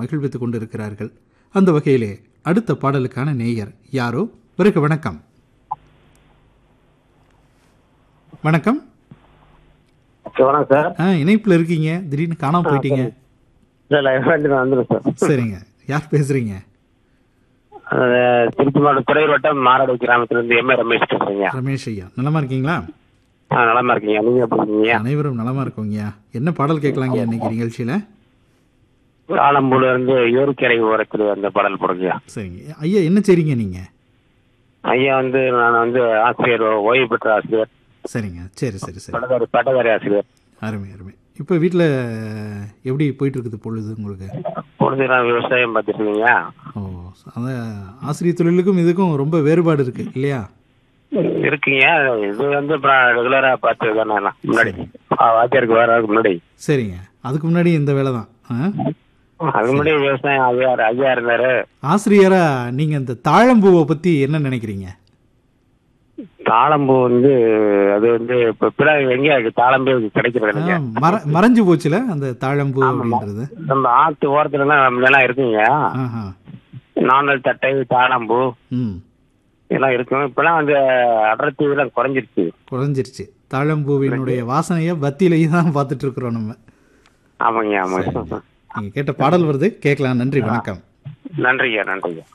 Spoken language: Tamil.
மகிழ்வித்துக் கொண்டிருக்கிறார்கள் அந்த வகையிலே அடுத்த பாடலுக்கான நேயர் யாரோ பிறகு வணக்கம் வணக்கம் வணக்கம் சார் ஆ இணைப்பில் இருக்கீங்க திடீர்னு காணாம போயிட்டீங்க சார் லைஃப் வந்துடும் சார் சரிங்க யார் பேசுறீங்க அஹ் திருச்சி மாவட்டம் துறையூர் வட்டம் மாரடை கிராமத்திலிருந்து எம் ஏ ரமேஷ் பேசுறீங்க ரமேஷ் ஐயா நலமா இருக்கீங்களா ஆ நலமா இருக்கீங்க நீங்க எப்படி இருக்கீங்க அனைவரும் நலமா இருக்கோங்கய்யா என்ன பாடல் கேட்கலாங்க இன்னைக்கு நிகழ்ச்சியில ஆலம்பூர்ல இருந்து யூரிக்கரை ஓரத்தில் அந்த பாடல் போடுங்க சரிங்க ஐயா என்ன செய்றீங்க நீங்க ஐயா வந்து நான் வந்து ஆசிரியர் ஓய்வு பெற்ற ஆசிரியர் சரிங்க சரி சரி சரி பட்டதாரி பட்டதாரி ஆசிரியர் அருமை அருமை இப்போ வீட்டில் எப்படி போயிட்டு இருக்குது பொழுது உங்களுக்கு பொழுது நான் விவசாயம் பார்த்துட்டு இருக்கீங்க ஓ அந்த ஆசிரியர் தொழிலுக்கும் இதுக்கும் ரொம்ப வேறுபாடு இருக்கு இல்லையா இருக்கீங்க இது வந்து ரெகுலரா பார்த்து தானே நான் முன்னாடி ஆ, வாத்தியாருக்கு வர்றதுக்கு முன்னாடி சரிங்க அதுக்கு முன்னாடி இந்த வேலை தான் அதுக்கு முன்னாடி விவசாயம் ஐயா ஐயா இருந்தாரு ஆசிரியரா நீங்கள் இந்த தாழம்பூவை பற்றி என்ன நினைக்கிறீங்க தாளம்பூ வந்து அது வந்து இப்ப பிற எங்க இருக்கு தாளம்பூ கிடைக்கிறது ஆ, இல்லைங்க மற மறைஞ்சு போச்சுல அந்த தாழம்பூ அப்படின்றது நம்ம ஆத்து ஓரத்துல எல்லாம் இதெல்லாம் இருக்குங்க ஆஹா நாணல் தட்டை தாளம்பூ ம் இதெல்லாம் இருக்கும் இப்பெல்லாம் வந்து அடர்த்தி இதெல்லாம் குறைஞ்சிருச்சு குறைஞ்சிருச்சு தாழம்பூவினுடைய வாசனையை பத்தியிலையும் தான் பார்த்துட்டு இருக்கிறோம் நம்ம ஆமாங்க ஆமாங்க நீங்கள் கேட்ட பாடல் வருது கேட்கலாம் நன்றி வணக்கம் நன்றிங்க நன்றிங்க